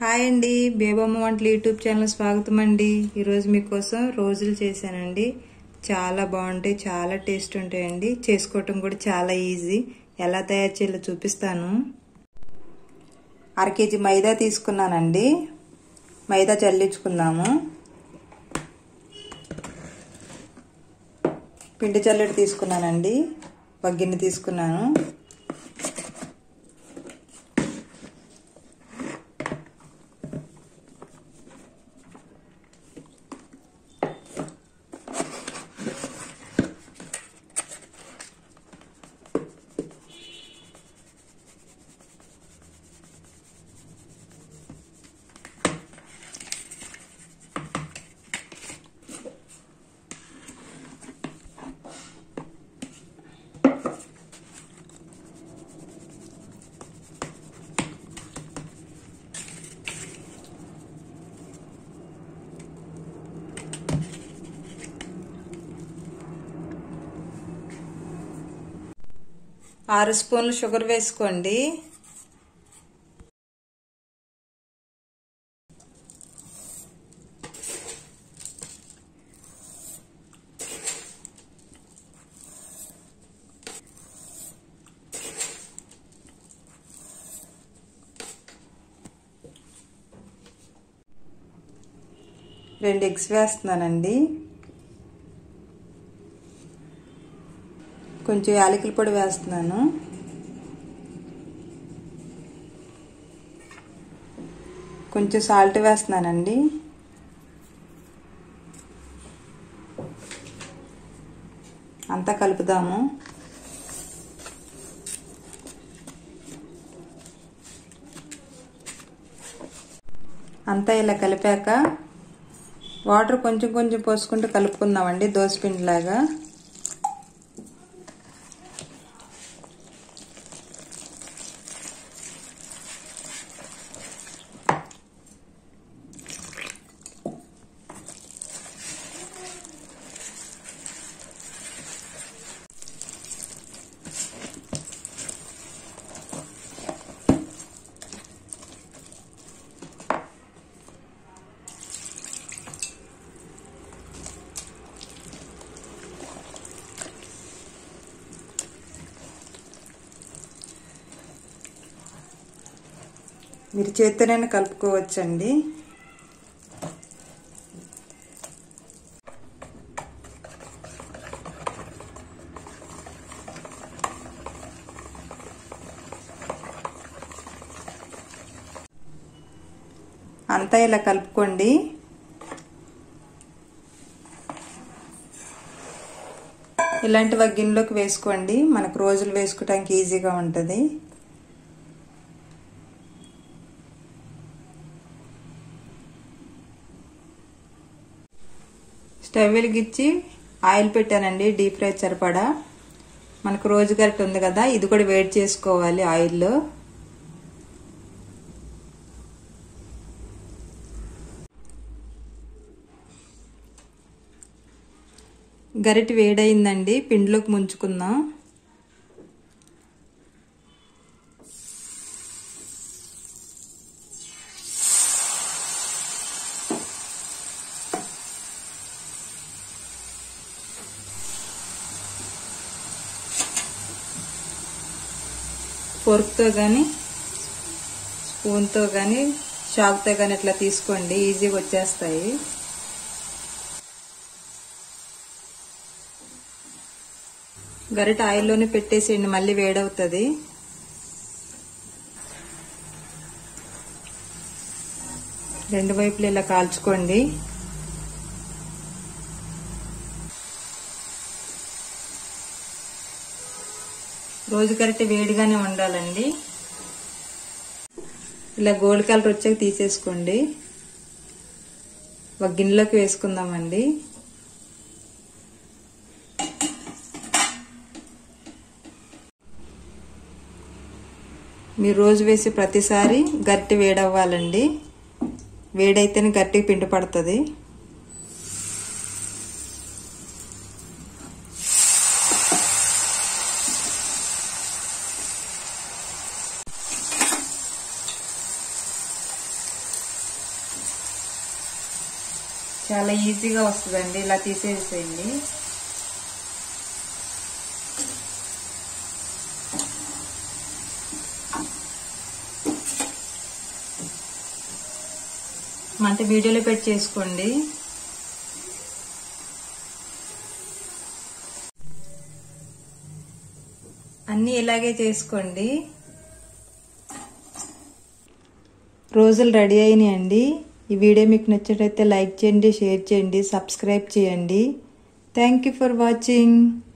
hi అండి బేబమ్మ వంటలు YouTube channel స్వాగతం అండి ఈరోజు మీకోసం రోజులు చేశానండి చాలా బాగుంటాయి చాలా టేస్ట్ ఉంటాయండి చేసుకోవటం కూడా చాలా ఈజీ ఎలా తయారు చేయాలో చూపిస్తాను అర కేజీ మైదా తీసుకున్నానండి మైదా చల్లించుకుందాము పిండి చల్లడి తీసుకున్నానండి ఒక గిన్నె తీసుకున్నాను ఆరు స్పూన్లు షుగర్ వేసుకోండి రెండు ఎగ్స్ వేస్తున్నానండి కొంచెం యాలకుల పొడి వేస్తున్నాను కొంచెం సాల్ట్ వేస్తున్నానండి అంతా కలుపుదాము అంతా ఇలా కలిపాక వాటర్ కొంచెం కొంచెం పోసుకుంటూ కలుపుకుందామండి దోసపిండిలాగా మీరు చేత్తోనైనా కలుపుకోవచ్చండి అంతా ఇలా కలుపుకోండి ఇలాంటి గిన్నెలోకి వేసుకోండి మనకు రోజులు వేసుకోవడానికి ఈజీగా ఉంటుంది స్టవ్ వెలిగించి ఆయిల్ పెట్టానండి డీప్ ఫ్రై సరిపడా మనకు రోజు గరిట ఉంది కదా ఇది కూడా వేడి చేసుకోవాలి ఆయిల్లో గరిట వేడయిందండి పిండిలోకి ముంచుకుందాం ఫోర్క్తో కానీ స్పూన్తో కానీ షాక్తో కానీ ఇట్లా తీసుకోండి ఈజీగా వచ్చేస్తాయి గరిట ఆయిల్లోనే పెట్టేసేయండి మళ్ళీ వేడవుతుంది రెండు వైపులు ఇలా కాల్చుకోండి రోజు కరెక్ట్ వేడిగానే ఉండాలండి ఇలా గోల్డ్ కలర్ వచ్చాక తీసేసుకోండి ఒక గిన్నెలోకి వేసుకుందామండి మీరు రోజు వేసి ప్రతిసారి గట్టి వేడవ్వాలండి వేడైతేనే గట్టిగా పిండి పడుతుంది చాలా ఈజీగా వస్తుందండి ఇలా తీసేసేయండి మంట వీడియోలో పెట్టి చేసుకోండి అన్నీ ఇలాగే చేసుకోండి రోజులు రెడీ అయినాయండి ఈ వీడియో మీకు నచ్చినట్లయితే లైక్ చేయండి షేర్ చేయండి సబ్స్క్రైబ్ చేయండి థ్యాంక్ యూ ఫర్ వాచింగ్